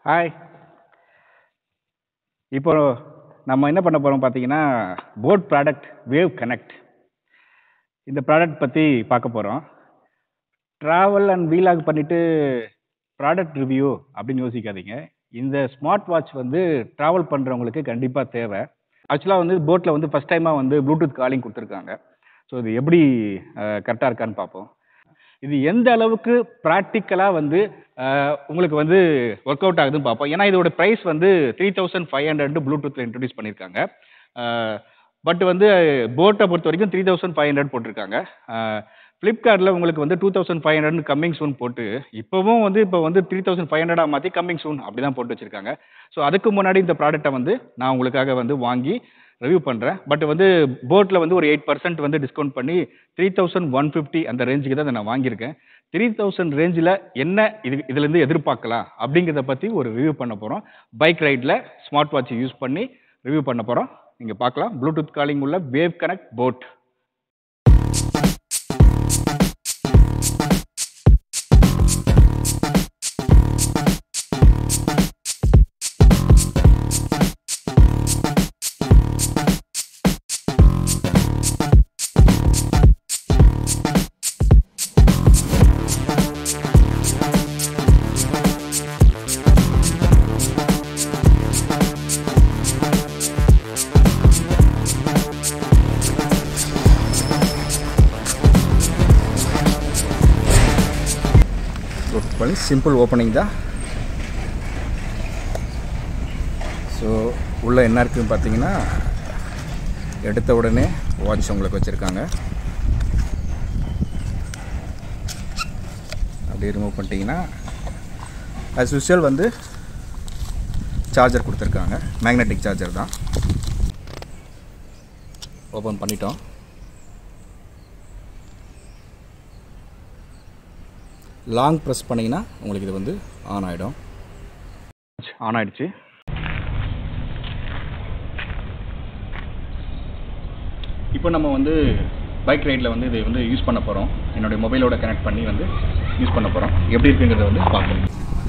hi இப்போ நம்ம என்ன பண்ண போகிறோம் பார்த்தீங்கன்னா போட் ப்ராடக்ட் வேவ் கனெக்ட் இந்த ப்ராடக்ட் பற்றி பார்க்க போகிறோம் ட்ராவல் அண்ட் வீலாக் பண்ணிவிட்டு ப்ராடக்ட் ரிவ்யூ அப்படின்னு யோசிக்காதீங்க இந்த ஸ்மார்ட் வாட்ச் வந்து ட்ராவல் பண்ணுறவங்களுக்கு கண்டிப்பாக தேவை ஆக்சுவலாக வந்து போட்டில் வந்து ஃபஸ்ட் டைமாக வந்து ப்ளூடூத் காலிங் கொடுத்துருக்காங்க ஸோ இது எப்படி கரெக்டாக இருக்கான்னு பார்ப்போம் இது எந்த அளவுக்கு ப்ராக்டிக்கலாக வந்து அஹ், உங்களுக்கு வந்து ஒர்க் அவுட் ஆகுதுன்னு பார்ப்போம் ஏன்னா இதோட ப்ரைஸ் வந்து த்ரீ தௌசண்ட் ஃபைவ் ஹண்ட்ரட் ப்ளூடூத்தில் இன்ட்ரடியூஸ் பண்ணியிருக்காங்க பட் வந்து போட்டை பொறுத்த வரைக்கும் த்ரீ தௌசண்ட் ஃபைவ் ஹண்ட்ரட் போட்டிருக்காங்க ஃப்ளிப்கார்ட்டில் உங்களுக்கு வந்து two thousand five hundred coming soon போட்டு இப்போவும் வந்து இப்போ வந்து த்ரீ தௌசண்ட் ஃபைவ் ஹண்ட்ரடாக மாற்றி கம்மிங் சூன் அப்படி தான் போட்டு வச்சிருக்காங்க ஸோ அதுக்கு முன்னாடி இந்த ப்ராடக்ட்டை வந்து நான் உங்களுக்காக வந்து வாங்கி ரிவ்யூ பண்ணுறேன் பட் வந்து போட்டில் வந்து ஒரு எயிட் பர்சன்ட் வந்து டிஸ்கவுண்ட் பண்ணி த்ரீ தௌசண்ட் ஒன் ஃபிஃப்டி அந்த ரேஞ்சுக்கு தான் இதை நான் வாங்கியிருக்கேன் த்ரீ தௌசண்ட் ரேஞ்சில் என்ன இது இதுலேருந்து எதிர்பார்க்கலாம் அப்படிங்கிறத பற்றி ஒரு ரிவ்யூ பண்ண போகிறோம் பைக் ரைடில் ஸ்மார்ட் வாட்ச் யூஸ் பண்ணி ரிவ்யூ பண்ண போகிறோம் நீங்கள் பார்க்கலாம் ப்ளூடூத் காலிங் உள்ள வேவ் கனெக்ட் போட் பண்ணி சிம்பிள் ஓப்பனிங் தான் ஸோ உள்ளே என்ன இருக்குதுன்னு பார்த்தீங்கன்னா எடுத்த உடனே வாட்ச் உங்களுக்கு வச்சுருக்காங்க அப்படியே ரிமூவ் பண்ணிட்டீங்கன்னா ஆஸ் யூஸ்வல் வந்து சார்ஜர் கொடுத்துருக்காங்க மேக்னெட்டிக் சார்ஜர் தான் ஓப்பன் பண்ணிட்டோம் லாங் ப்ரெஸ் பண்ணிங்கன்னா உங்களுக்கு இது வந்து ஆன் ஆகிடும் ஆன் ஆயிடுச்சு இப்போ நம்ம வந்து பைக் ரைடில் வந்து இதை வந்து யூஸ் பண்ண போகிறோம் என்னுடைய மொபைலோட கனெக்ட் பண்ணி வந்து யூஸ் பண்ண போகிறோம் எப்படி இருக்குங்கிறத வந்து பார்ப்போம்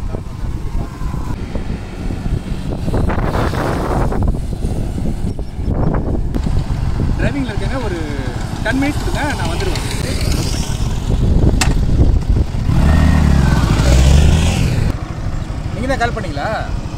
டிரைவிங்கில் இருக்கேங்க ஒரு டென் மினிட்ஸ் கொடுங்க நான் வந்துடுவேன் நீங்கள் தான் கால் பண்ணீங்களா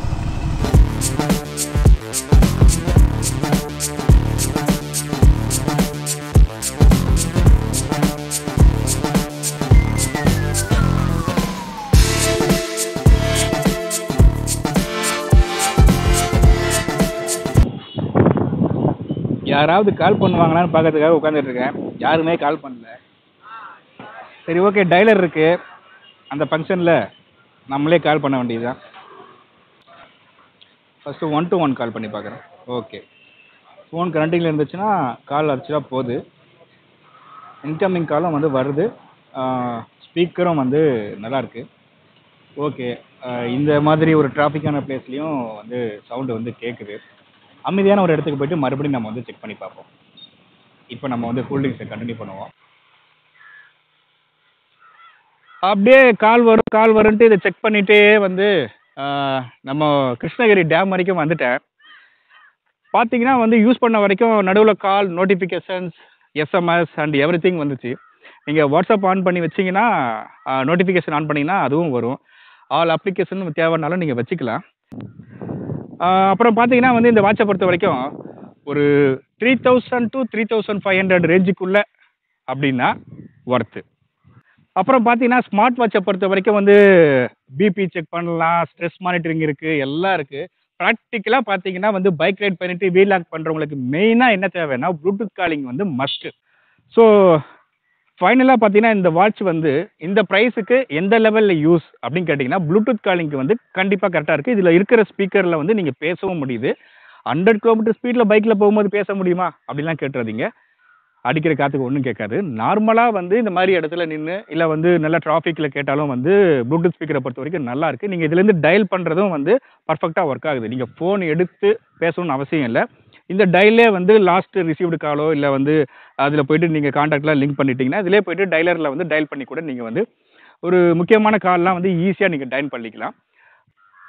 யாராவது கால் பண்ணுவாங்களான்னு பார்க்கறதுக்காக உட்காந்துட்டு இருக்கேன் யாருமே கால் பண்ணல சரி ஓகே டைலர் இருக்கு அந்த ஃபங்க்ஷனில் நம்மளே கால் பண்ண வேண்டியதுதான் first one two one call பண்ணி பார்க்குறேன் ஓகே ஃபோன் கரண்டிங்கில் இருந்துச்சுன்னா கால் அடிச்சா போகுது இன்கமிங் காலும் வந்து வருது ஸ்பீக்கரும் வந்து நல்லா இருக்கு ஓகே இந்த மாதிரி ஒரு டிராஃபிக்கான பிளேஸ்லேயும் வந்து சவுண்டு வந்து கேட்குது அமைதியான ஒரு இடத்துக்கு போயிட்டு மறுபடியும் நம்ம வந்து செக் பண்ணி பார்ப்போம் இப்போ நம்ம வந்து கூல்ட்ரிங்க்ஸை கண்டினியூ பண்ணுவோம் அப்படியே கால் வரும் கால் வரும்ன்ட்டு இதை செக் பண்ணிட்டே வந்து ஆஹ், நம்ம கிருஷ்ணகிரி டேம் வரைக்கும் வந்துட்டேன் பார்த்தீங்கன்னா வந்து யூஸ் பண்ண வரைக்கும் நடுவில் call notifications SMS and everything வந்துச்சு நீங்கள் வாட்ஸ்அப் ஆன் பண்ணி வச்சிங்கன்னா நோட்டிஃபிகேஷன் ஆன் பண்ணிங்கன்னா அதுவும் வரும் ஆல் அப்ளிகேஷன் தேவைன்னாலும் நீங்கள் வச்சுக்கலாம் ஆஹ் அப்புறம் பார்த்தீங்கன்னா வந்து இந்த வாட்சை பொறுத்த வரைக்கும் ஒரு three thousand two three thousand five hundred ரேஞ்சுக்குள்ளே அப்படின்னா ஒர்த்து அப்புறம் பார்த்தீங்கன்னா ஸ்மார்ட் வாட்சை பொறுத்த வரைக்கும் வந்து பிபி செக் பண்ணலாம் ஸ்ட்ரெஸ் மானிட்டரிங் இருக்குது எல்லாம் இருக்குது ப்ராக்டிக்கலாக பார்த்தீங்கன்னா வந்து பைக் ரைட் பண்ணிட்டு வீலாக் பண்ணுறவங்களுக்கு மெயினாக என்ன தேவைன்னா ப்ளூடூத் காலிங் வந்து மஸ்ட்டு ஸோ ஃபைனலாக பார்த்தீங்கன்னா இந்த வாட்ச் வந்து இந்த ப்ரைஸுக்கு எந்த லெவலில் யூஸ் அப்படின்னு கேட்டிங்கன்னா ப்ளூடூத் காலிங்க்கு வந்து கண்டிப்பாக கரெக்டாக இருக்குது இதில் இருக்கிற ஸ்பீக்கரில் வந்து நீங்கள் பேசவும் முடியுது ஹண்ட்ரட் கிலோமீட்டர் ஸ்பீடில் பைக்கில் போகும்போது பேச முடியுமா அப்படிலாம் கேட்டுறாதீங்க அடிக்கிற காற்றுக்கு ஒன்றும் கேட்காது நார்மலாக வந்து இந்த மாதிரி இடத்துல நின்று இல்லை வந்து நல்ல டிராஃபிக்கில் கேட்டாலும் வந்து ப்ளூடூத் ஸ்பீக்கரை பொறுத்த வரைக்கும் நல்லா இருக்குது நீங்கள் இதுலேருந்து டயல் பண்ணுறதும் வந்து பர்ஃபெக்டாக ஒர்க் ஆகுது நீங்கள் ஃபோன் எடுத்து பேசணும்னு அவசியம் இல்லை இந்த டயல்லே வந்து லாஸ்ட் ரிசீவ்டு காலோ இல்லை வந்து அதில் போயிட்டு நீங்கள் காண்டாக்ட்லாம் லிங்க் பண்ணிட்டீங்கன்னா இதிலே போயிட்டு டயலரில் வந்து டயல் பண்ணி கூட நீங்கள் வந்து ஒரு முக்கியமான கால்லாம் வந்து ஈஸியாக நீங்கள் டயல் பண்ணிக்கலாம்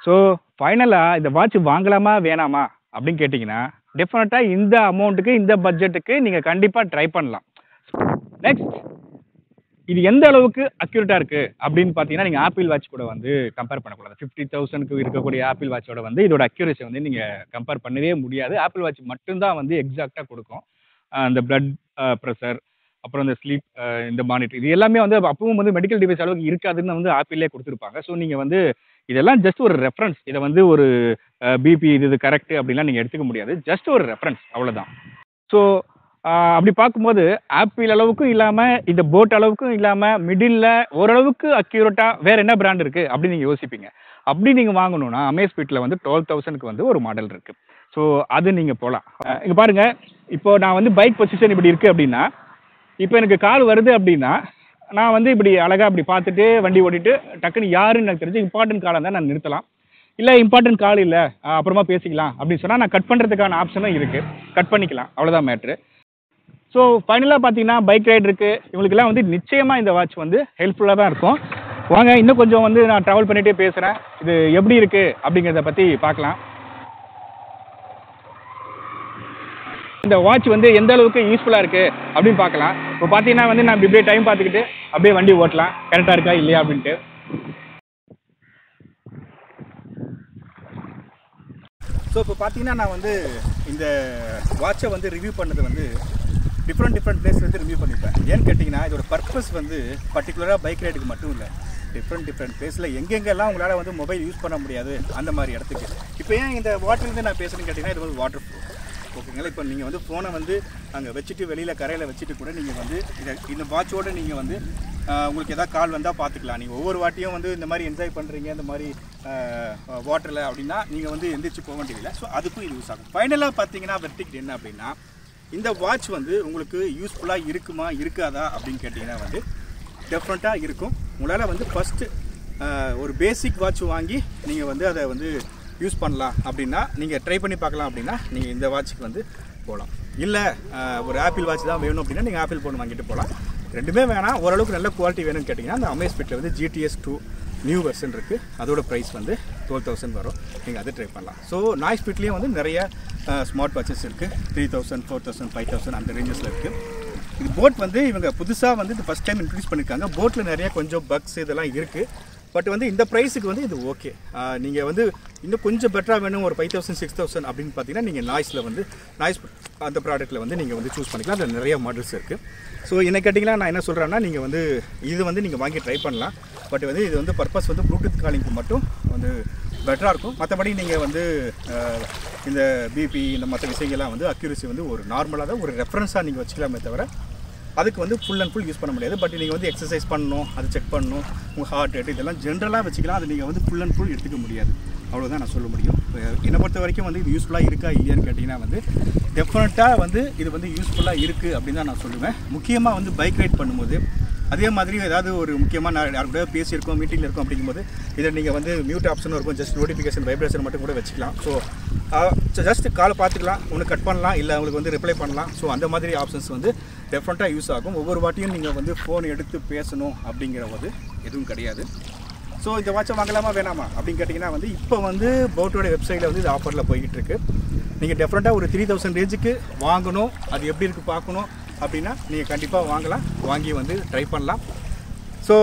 ஸோ ஃபைனலாக இந்த வாட்ச் வாங்கலாமா வேணாமா அப்படின்னு கேட்டிங்கன்னா டெஃபினட்டாக இந்த அமௌண்ட்டுக்கு இந்த பட்ஜெட்டுக்கு நீங்கள் கண்டிப்பாக ட்ரை பண்ணலாம் நெக்ஸ்ட் இது எந்த அளவுக்கு அக்யூரேட்டாக இருக்குது அப்படின்னு பார்த்தீங்கன்னா நீங்கள் ஆப்பிள் வாட்ச் கூட வந்து கம்பேர் பண்ணக்கூடாது ஃபிஃப்டி தௌசண்ட்க்கு இருக்கக்கூடிய ஆப்பிள் வாட்சோட வந்து இதோட அக்யூரேசி வந்து நீங்கள் கம்பேர் பண்ணவே முடியாது ஆப்பிள் வாட்ச் மட்டும்தான் வந்து எக்ஸாக்டாக கொடுக்கும் அஹ் இந்த பிளட் ப்ரெஷர் அப்புறம் இந்த ஸ்லீப் இந்த மானிட்டர் இது எல்லாமே வந்து அப்பவும் வந்து மெடிக்கல் டிவைஸ் அளவுக்கு இருக்காதுன்னு வந்து ஆப்பிளே கொடுத்துருப்பாங்க ஸோ நீங்கள் வந்து இதெல்லாம் ஜஸ்ட் ஒரு ரெஃபரன்ஸ் இதை வந்து ஒரு பிபி இது இது கரெக்ட் அப்படிலாம் நீங்கள் எடுத்துக்க முடியாது ஜஸ்ட் ஒரு ரெஃபரன்ஸ் அவ்வளோதான் ஸோ அப்படி பார்க்கும்போது ஆப்பிள் அளவுக்கும் இல்லாமல் இந்த போட் அளவுக்கும் இல்லாமல் மிடில் ஓரளவுக்கு அக்யூரேட்டாக வேறு என்ன பிராண்ட் இருக்குது அப்படின்னு நீங்கள் யோசிப்பீங்க அப்படி நீங்கள் வாங்கணும்னா அமேஸ்பீட்டில் வந்து டுவெல் தௌசண்ட்க்கு வந்து ஒரு மாடல் இருக்குது ஸோ அது நீங்கள் போகலாம் இங்கே பாருங்கள் இப்போ நான் வந்து பைக் பொசிஷன் இப்படி இருக்குது அப்படின்னா இப்போ எனக்கு கால் வருது அப்படின்னா நான் வந்து இப்படி அழகாக இப்படி பார்த்துட்டு வண்டி ஓட்டிட்டு டக்குன்னு யாருன்னு எனக்கு தெரிஞ்சு இம்பார்ட்டன்ட் காலாக இருந்தால் நான் நிறுத்தலாம் இல்லை இம்பார்ட்டன்ட் கால் இல்லை அப்புறமா பேசிக்கலாம் அப்படின்னு சொன்னால் நான் கட் பண்ணுறதுக்கான ஆப்ஷனும் இருக்குது கட் பண்ணிக்கலாம் அவ்வளோதான் மேட்ரு ஸோ ஃபைனலாக பார்த்தீங்கன்னா பைக் ரைட் இருக்குது இவங்களுக்கெல்லாம் வந்து நிச்சயமாக இந்த வாட்ச் வந்து ஹெல்ப்ஃபுல்லாக தான் இருக்கும் வாங்க இன்னும் கொஞ்சம் வந்து நான் ட்ராவல் பண்ணிகிட்டே பேசுகிறேன் இது எப்படி இருக்குது அப்படிங்கிறத பற்றி பார்க்கலாம் இந்த வாட்ச் வந்து எந்த அளவுக்கு யூஸ்ஃபுல்லாக இருக்குது அப்படின்னு பார்க்கலாம் இப்போ பார்த்தீங்கன்னா வந்து நான் இப்படியே டைம் பார்த்துக்கிட்டு அப்படியே வண்டி ஓட்டலாம் கரெக்டாக இருக்கா இல்லையா அப்படின்ட்டு ஸோ இப்போ பார்த்தீங்கன்னா நான் வந்து இந்த வாட்சை வந்து ரிவ்யூ பண்ணது வந்து டிஃப்ரெண்ட் டிஃப்ரெண்ட் பிளேஸ்ல இருந்து ரிவ்யூ பண்ணிப்பேன் ஏன்னு கேட்டிங்கன்னா இதோட பர்பஸ் வந்து பர்டிகுலராக பைக் ரைடுக்கு மட்டும் இல்லை டிஃப்ரெண்ட் டிஃப்ரெண்ட் பிளேஸில் எங்கெங்கெல்லாம் உங்களால் வந்து மொபைல் யூஸ் பண்ண முடியாது அந்த மாதிரி இடத்துக்கு இப்போ ஏன் இந்த வாட்டர்லேருந்து நான் பேசுகிறேன்னு கேட்டிங்கன்னா இது வந்து வாட்டர் ப்ரூஃப் ஓகேங்களா இப்போ நீங்கள் வந்து ஃபோனை வந்து அங்கே வச்சுட்டு வெளியில் கரையில் வச்சுட்டு கூட நீங்கள் வந்து இதை இந்த வாட்சோடு நீங்கள் வந்து ஆஹ், உங்களுக்கு எதாவது கால் வந்தால் பார்த்துக்கலாம் நீங்கள் ஒவ்வொரு வாட்டியும் வந்து இந்த மாதிரி என்ஜாய் பண்ணுறீங்க இந்த மாதிரி வாட்டரில் அப்படின்னா நீங்கள் வந்து எந்திரிச்சு போக வேண்டியதில்லை ஸோ அதுக்கும் இது யூஸ் ஆகும் ஃபைனலாக பார்த்தீங்கன்னா வெர்டிக்ட் என்ன அப்படின்னா இந்த வாட்ச் வந்து உங்களுக்கு யூஸ்ஃபுல்லாக இருக்குமா இருக்காதா அப்படின்னு கேட்டிங்கன்னா வந்து டெஃபரெண்ட்டாக இருக்கும் உங்களால் வந்து ஃபஸ்ட்டு ஒரு பேசிக் வாட்ச் வாங்கி நீங்கள் வந்து அதை வந்து யூஸ் பண்ணலாம் அப்படின்னா நீங்கள் ட்ரை பண்ணி பார்க்கலாம் அப்படின்னா நீங்கள் இந்த வாட்சுக்கு வந்து போகலாம் இல்லை ஒரு ஆப்பிள் வாட்ச் தான் வேணும் அப்படின்னா நீங்கள் ஆப்பிள் ஃபோன் வாங்கிட்டு போகலாம் ரெண்டுமே வேணாம் ஓரளவுக்கு நல்ல குவாலிட்டி வேணும்னு கேட்டிங்கன்னா அந்த அமேஸ்பிட்டில் வந்து ஜிடிஎஸ் டூ நியூ வெர்ஷன் இருக்குது அதோட ப்ரைஸ் வந்து டுவெல் தௌசண்ட் வரும் நீங்கள் அதை ட்ரை பண்ணலாம் ஸோ நாய் ஸ்பீட்லேயும் வந்து நிறைய ஸ்மார்ட் வாட்சஸ் இருக்குது three thousand four thousand five thousand அந்த ரேஞ்சஸில் இருக்குது இது போட் வந்து இவங்க புதுசாக வந்து இது ஃபஸ்ட் டைம் இன்ட்ரடியூஸ் பண்ணியிருக்காங்க போட்டில் நிறைய கொஞ்சம் பக்ஸ் இதெல்லாம் இருக்குது பட் வந்து இந்த ப்ரைஸுக்கு வந்து இது ஓகே நீங்கள் வந்து இன்னும் கொஞ்சம் பெட்டராக வேணும் ஒரு ஃபைவ் தௌசண்ட் சிக்ஸ் தௌசண்ட் அப்படின்னு பார்த்தீங்கன்னா நீங்கள் நாய்ஸில் வந்து நாய்ஸ் அந்த ப்ராடக்ட்டில் வந்து நீங்கள் வந்து சூஸ் பண்ணிக்கலாம் அதில் நிறைய மாடல்ஸ் இருக்குது ஸோ என்ன கேட்டிங்கன்னா நான் என்ன சொல்கிறேன்னா நீங்கள் வந்து இது வந்து நீங்கள் வாங்கி ட்ரை பண்ணலாம் பட் வந்து இது வந்து பர்பஸ் வந்து ப்ளூடூத் காலிங்க்கு மட்டும் வந்து பெட்டராக இருக்கும் மற்றபடி நீங்கள் வந்து அஹ், இந்த பிபி இந்த மற்ற விஷயங்கள்லாம் வந்து அக்யூரசி வந்து ஒரு நார்மலாக தான் ஒரு ரெஃபரன்ஸாக நீங்கள் வச்சுக்கலாமே தவிர அதுக்கு வந்து ஃபுல் அண்ட் ஃபுல் யூஸ் பண்ண முடியாது பட் நீங்கள் வந்து எக்ஸசைஸ் பண்ணணும் அதை செக் பண்ணணும் உங்கள் ஹார்ட் ரேட் இதெல்லாம் ஜென்ரலாக வச்சுக்கலாம் அதை நீங்கள் வந்து ஃபுல் அண்ட் ஃபுல் எடுத்துக்க முடியாது அவ்வளோதான் நான் சொல்ல முடியும் இப்ப என்னை பொறுத்த வரைக்கும் வந்து இது யூஸ்ஃபுல்லாக இருக்கா இல்லையான்னு கேட்டிங்கன்னா வந்து டெஃபினட்டாக வந்து இது வந்து யூஸ்ஃபுல்லாக இருக்குது அப்படின்னு தான் நான் சொல்லுவேன் முக்கியமாக வந்து பைக் ரைட் பண்ணும்போது அதே மாதிரி ஏதாவது ஒரு முக்கியமாக நான் யார் கூட பேசியிருக்கோம் மீட்டிங்கில் இருக்கோம் அப்படிங்கும்போது இதில் நீங்கள் வந்து மியூட் ஆப்ஷனும் இருக்கும் ஜஸ்ட் நோட்டிஃபிகேஷன் வைப்ரேஷன் மட்டும் கூட வச்சுக்கலாம் ஸோ ஜஸ்ட் காலை பார்த்துக்கலாம் ஒன்று கட் பண்ணலாம் இல்லை உங்களுக்கு வந்து ரிப்ளை பண்ணலாம் ஸோ அந்த மாதிரி ஆப்ஷன்ஸ் வந்து டெஃபரெண்ட்டாக யூஸ் ஆகும் ஒவ்வொரு வாட்டியும் நீங்கள் வந்து ஃபோன் எடுத்து பேசணும் அப்படிங்கிற போது எதுவும் கிடையாது ஸோ இந்த வாட்சை வாங்கலாமா வேணாமா அப்படின்னு கேட்டிங்கன்னா வந்து இப்போ வந்து போட்டோட வெப்சைட்டில் வந்து இது ஆஃபரில் போய்கிட்டு இருக்கு நீங்கள் டெஃபரெண்ட்டாக ஒரு த்ரீ தௌசண்ட் ரேஞ்சுக்கு வாங்கணும் அது எப்படி இருக்குது பார்க்கணும் அப்படின்னா நீங்கள் கண்டிப்பாக வாங்கலாம் வாங்கி வந்து ட்ரை பண்ணலாம் ஸோ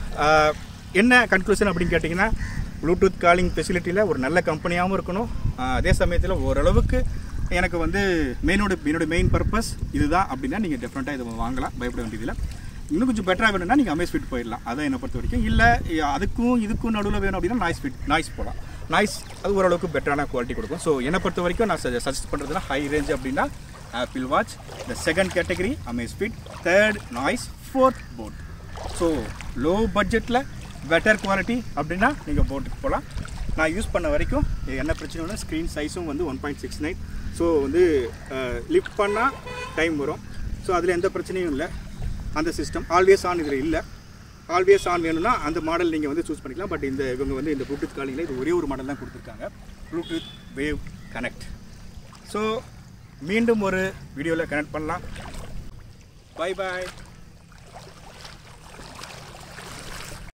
என்ன கன்க்ளூஷன் அப்படின்னு கேட்டிங்கன்னா ப்ளூடூத் காலிங் ஃபெசிலிட்டியில் ஒரு நல்ல கம்பெனியாகவும் இருக்கணும் ஆஹ் அதே சமயத்தில் ஓரளவுக்கு எனக்கு வந்து மெயினோட என்னோட மெயின் பர்பஸ் இதுதான் அப்படின்னா நீங்கள் டெஃபரெண்ட்டாக இதை வாங்கலாம் பயப்பட வேண்டியதில்லை இன்னும் கொஞ்சம் பெட்டராக வேணும்னா நீங்கள் அமேஸ் ஃபிட் போயிடலாம் அதான் என்னை பொறுத்த வரைக்கும் இல்லை அதுக்கும் இதுக்கும் நடுவில் வேணும் அப்படின்னா நாய்ஸ் ஃபிட் நாய்ஸ் போகலாம் நாய்ஸ் அது ஓரளவுக்கு பெட்டரான குவாலிட்டி கொடுக்கும் ஸோ என்னை பொறுத்த வரைக்கும் நான் சஜஸ்ட் பண்ணுறதுனா ஹை ரேஞ்ச் அப்படின்னா Apple watch the second category Amazfit third noise fourth boat so low பட்ஜெட்டில் பெட்டர் குவாலிட்டி அப்படின்னா நீங்கள் போட்டுக்கு போகலாம் நான் யூஸ் பண்ண வரைக்கும் என்ன பிரச்சனைனா ஸ்க்ரீன் சைஸும் வந்து one point six nine so வந்து லிஃப்ட் பண்ணால் டைம் வரும் ஸோ அதில் எந்த பிரச்சனையும் இல்லை அந்த சிஸ்டம் ஆல்வேஸ் ஆன் இதில் இல்லை ஆல்வேஸ் ஆன் வேணும்னா அந்த மாடல் நீங்கள் வந்து சூஸ் பண்ணிக்கலாம் பட் இந்த இவங்க வந்து இந்த ப்ளூடூத் காலிங்கில் இது ஒரே ஒரு மாடல் தான் கொடுத்துருக்காங்க ப்ளூடூத் வேவ் கனெக்ட் ஸோ மீண்டும் ஒரு வீடியோவில் கனெக்ட் பண்ணலாம் பை பாய்